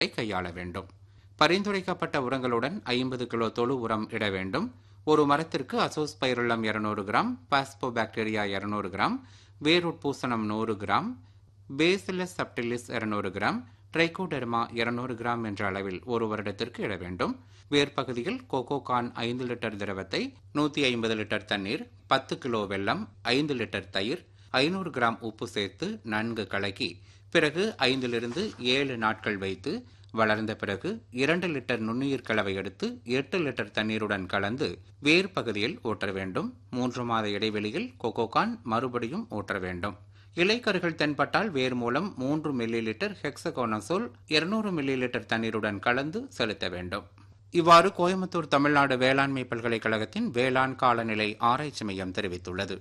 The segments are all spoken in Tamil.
கையாள வேண்டும் பரிந்துரைக்கப்பட்ட உரங்களுடன் ஐம்பது கிலோ தொழு உரம் இட வேண்டும் ஒரு மரத்திற்கு அசோஸ்பைருளம் இருநூறு கிராம் பாஸ்போபாக்டீரியா இருநூறு கிராம் வேருட்பூசணம் நூறு கிராம் பேசிலஸ் சப்டிலிஸ் இருநூறு கிராம் ட்ரைகோடெர்மா இருநூறு கிராம் என்ற அளவில் ஒரு வருடத்திற்கு இட வேண்டும் வேர்ப்பகுதியில் கோகோகான் ஐந்து லிட்டர் திரவத்தை நூற்றி ஐம்பது லிட்டர் தண்ணீர் பத்து கிலோ வெல்லம் ஐந்து லிட்டர் தயிர் ஐநூறு கிராம் உப்பு சேர்த்து நன்கு கலக்கி பிறகு ஐந்திலிருந்து ஏழு நாட்கள் வைத்து வளர்ந்த பிறகு இரண்டு லிட்டர் நுண்ணுயிர் கலவை எடுத்து எட்டு லிட்டர் தண்ணீருடன் கலந்து வேர் பகுதியில் ஊற்ற வேண்டும் மூன்று மாத இடைவெளியில் கொக்கோகான் மறுபடியும் ஊற்ற வேண்டும் இலைக்கருகள் தென்பட்டால் வேர் மூலம் மூன்று மில்லி லிட்டர் ஹெக்ஸகோனசோல் இருநூறு மில்லி லிட்டர் தண்ணீருடன் கலந்து செலுத்த வேண்டும் இவ்வாறு கோயம்புத்தூர் தமிழ்நாடு வேளாண்மை பல்கலைக்கழகத்தின் வேளாண் காலநிலை ஆராய்ச்சி மையம் தெரிவித்துள்ளது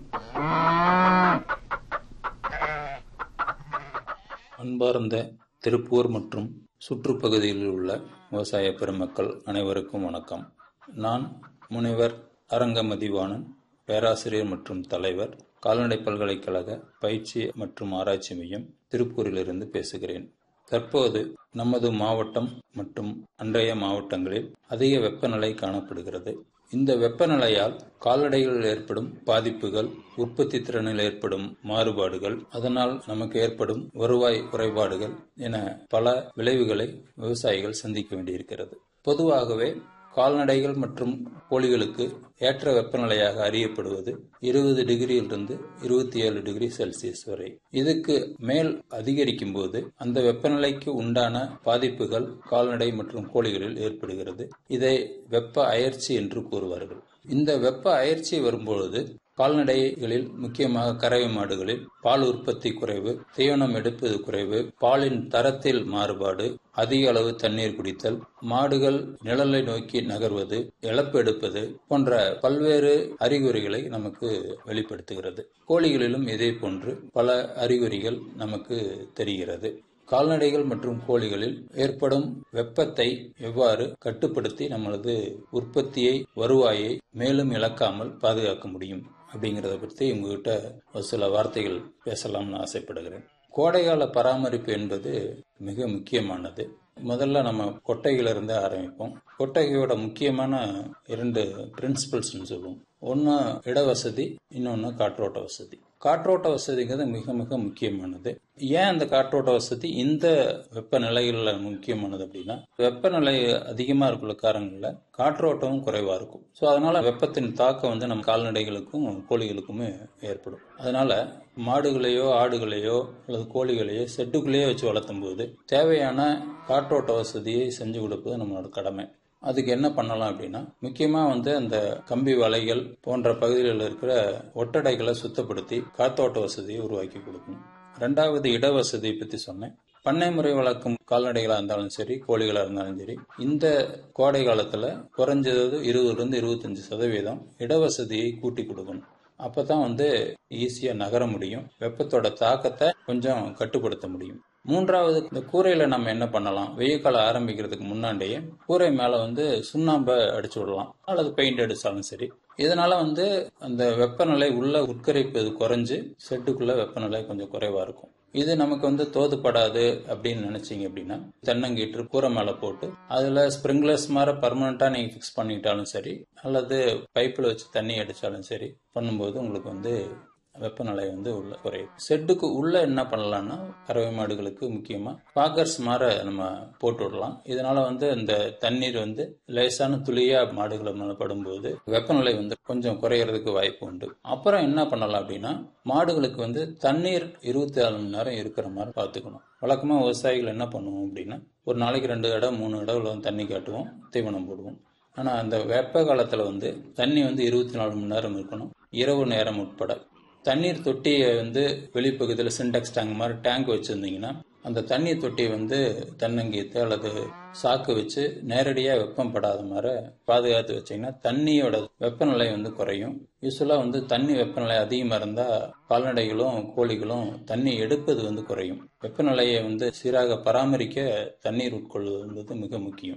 அன்பார்ந்த திருப்பூர் மற்றும் சுற்றுப்பகுதியில் உள்ள விவசாய பெருமக்கள் அனைவருக்கும் வணக்கம் நான் முனைவர் அரங்க மதிவாணன் பேராசிரியர் மற்றும் தலைவர் கால்நடை பல்கலைக்கழக பயிற்சி மற்றும் ஆராய்ச்சி மையம் திருப்பூரிலிருந்து பேசுகிறேன் தற்போது நமது மாவட்டம் மற்றும் அன்றைய மாவட்டங்களில் அதிக வெப்பநிலை காணப்படுகிறது இந்த வெப்பநிலையால் கால்நடைகளில் ஏற்படும் பாதிப்புகள் உற்பத்தி திறனில் ஏற்படும் மாறுபாடுகள் அதனால் நமக்கு ஏற்படும் வருவாய் குறைபாடுகள் என பல விளைவுகளை விவசாயிகள் சந்திக்க வேண்டியிருக்கிறது பொதுவாகவே கால்நடைகள் மற்றும் கோழிகளுக்கு ஏற்ற வெப்பநிலையாக அறியப்படுவது இருபது டிகிரியிலிருந்து இருபத்தி ஏழு டிகிரி செல்சியஸ் வரை இதுக்கு மேல் அதிகரிக்கும் போது அந்த வெப்பநிலைக்கு உண்டான பாதிப்புகள் கால்நடை மற்றும் கோழிகளில் ஏற்படுகிறது இதை வெப்ப அயற்சி என்று கூறுவார்கள் இந்த வெப்ப அயற்சி வரும்பொழுது கால்நடைகளில் முக்கியமாக கறவை மாடுகளில் பால் உற்பத்தி குறைவு தீவனம் எடுப்பது குறைவு பாலின் தரத்தில் மாறுபாடு அதிக அளவு தண்ணீர் குடித்தல் மாடுகள் நிழலை நோக்கி நகர்வது இழப்பு எடுப்பது போன்ற பல்வேறு அறிகுறிகளை நமக்கு வெளிப்படுத்துகிறது கோழிகளிலும் இதே போன்று பல அறிகுறிகள் நமக்கு தெரிகிறது கால்நடைகள் மற்றும் கோழிகளில் ஏற்படும் வெப்பத்தை எவ்வாறு கட்டுப்படுத்தி நம்மளது உற்பத்தியை வருவாயை மேலும் இழக்காமல் பாதுகாக்க முடியும் அப்படிங்கிறத பற்றி உங்ககிட்ட ஒரு சில வார்த்தைகள் பேசலாம்னு ஆசைப்படுகிறேன் கோடைகால பராமரிப்பு என்பது மிக முக்கியமானது முதல்ல நம்ம கொட்டைகளிலிருந்து ஆரம்பிப்போம் கொட்டகையோட முக்கியமான இரண்டு பிரின்சிபல்ஸ்னு சொல்லுவோம் ஒன்று இடவசதி இன்னொன்று காற்றோட்ட வசதி காற்றோட்ட வசதிங்கிறது மிக மிக முக்கியமானது ஏன் அந்த காற்றோட்ட வசதி இந்த வெப்பநிலைகளில் முக்கியமானது அப்படின்னா வெப்பநிலை அதிகமாக இருக்கிற காரணங்களில் காற்றோட்டமும் குறைவாக இருக்கும் ஸோ அதனால வெப்பத்தின் தாக்கம் வந்து நம்ம கால்நடைகளுக்கும் கோழிகளுக்குமே ஏற்படும் அதனால மாடுகளையோ ஆடுகளையோ அல்லது கோழிகளையோ செட்டுக்குள்ளேயே வச்சு வளர்த்தும் போது தேவையான காற்றோட்ட வசதியை செஞ்சு கொடுப்பது நம்மளோட கடமை அதுக்கு என்ன பண்ணலாம் அப்படின்னா முக்கியமாக வந்து அந்த கம்பி வலைகள் போன்ற பகுதிகளில் இருக்கிற ஒட்டடைகளை சுத்தப்படுத்தி காத்தோட்ட வசதியை உருவாக்கி கொடுக்கணும் ரெண்டாவது இட வசதியை பற்றி சொன்னேன் பண்ணை முறை வளர்க்கும் கால்நடைகளாக இருந்தாலும் சரி கோழிகளாக இருந்தாலும் சரி இந்த கோடை காலத்தில் குறைஞ்சது இருபதுலேருந்து இருபத்தஞ்சு சதவீதம் இடவசதியை கூட்டி கொடுக்கணும் அப்போ தான் வந்து ஈஸியாக நகர முடியும் வெப்பத்தோட தாக்கத்தை கொஞ்சம் கட்டுப்படுத்த முடியும் மூன்றாவது இந்த கூரையில நம்ம என்ன பண்ணலாம் வெயில் காலம் ஆரம்பிக்கிறதுக்கு முன்னாடியே கூரை மேல வந்து சுண்ணாம்பை அடிச்சு விடலாம் அல்லது பெயிண்ட் அடிச்சாலும் சரி இதனால வந்து அந்த வெப்பநிலை உள்ள உட்கரிப்பது குறைஞ்சு செட்டுக்குள்ள வெப்பநிலை கொஞ்சம் குறைவா இருக்கும் இது நமக்கு வந்து தோதுப்படாது அப்படின்னு நினைச்சீங்க அப்படின்னா தென்னங்கீற்று கூரை மேல போட்டு அதுல ஸ்ப்ரிங்க்லர்ஸ் மாதிரி பர்மனண்டா நீங்க ஃபிக்ஸ் பண்ணிட்டாலும் சரி அல்லது பைப்பில் வச்சு தண்ணி அடிச்சாலும் சரி பண்ணும்போது உங்களுக்கு வந்து வெப்பநிலை வந்து உள்ள குறையும் செட்டுக்கு உள்ள என்ன பண்ணலாம்னா கறவை மாடுகளுக்கு முக்கியமா பாக்கர்ஸ் மாற நம்ம போட்டு விடலாம் இதனால வந்து இந்த தண்ணீர் வந்து லேசான துளியா மாடுகளை மேல படும்போது வெப்பநிலை வந்து கொஞ்சம் குறையறதுக்கு வாய்ப்பு உண்டு அப்புறம் என்ன பண்ணலாம் அப்படின்னா மாடுகளுக்கு வந்து தண்ணீர் இருபத்தி நாலு மணி நேரம் இருக்கிற மாதிரி பார்த்துக்கணும் வழக்கமா விவசாயிகள் என்ன பண்ணுவோம் அப்படின்னா ஒரு நாளைக்கு ரெண்டு இடம் மூணு இடம் தண்ணி காட்டுவோம் தீவனம் போடுவோம் ஆனால் அந்த வெப்ப காலத்தில் வந்து தண்ணி வந்து இருபத்தி நாலு மணி நேரம் இருக்கணும் இரவு நேரம் உட்பட தண்ணீர் தொட்டியை வந்து வெளிப்பகுதியில் சின்டெக்ஸ் டேங்க் மாதிரி டேங்க் வச்சுருந்தீங்கன்னா அந்த தண்ணீர் தொட்டியை வந்து தென்னங்கீத்து அல்லது சாக்கு வச்சு நேரடியாக வெப்பம் படாத மாதிரி பாதுகாத்து வச்சிங்கன்னா தண்ணியோட வெப்பநிலை வந்து குறையும் யூஸ்வலாக வந்து தண்ணி வெப்பநிலை அதிகமாக இருந்தால் கால்நடைகளும் கோழிகளும் தண்ணி எடுப்பது வந்து குறையும் வெப்பநிலையை வந்து சீராக பராமரிக்க தண்ணீர் உட்கொள்வது என்பது மிக முக்கியம்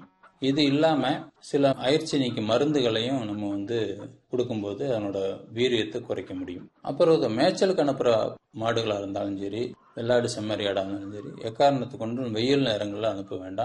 இது இல்லாம சில அயற்சி நீக்கி மருந்துகளையும் நம்ம வந்து கொடுக்கும்போது அதனோட வீரியத்தை குறைக்க முடியும் அப்புறம் இது மேய்ச்சலுக்கு அனுப்புற மாடுகளா இருந்தாலும் சரி வெள்ளாடு செம்மறி ஆடா இருந்தாலும் சரி எக்காரணத்து கொண்டும் வெயில் நேரங்களில் அனுப்ப வேண்டாம்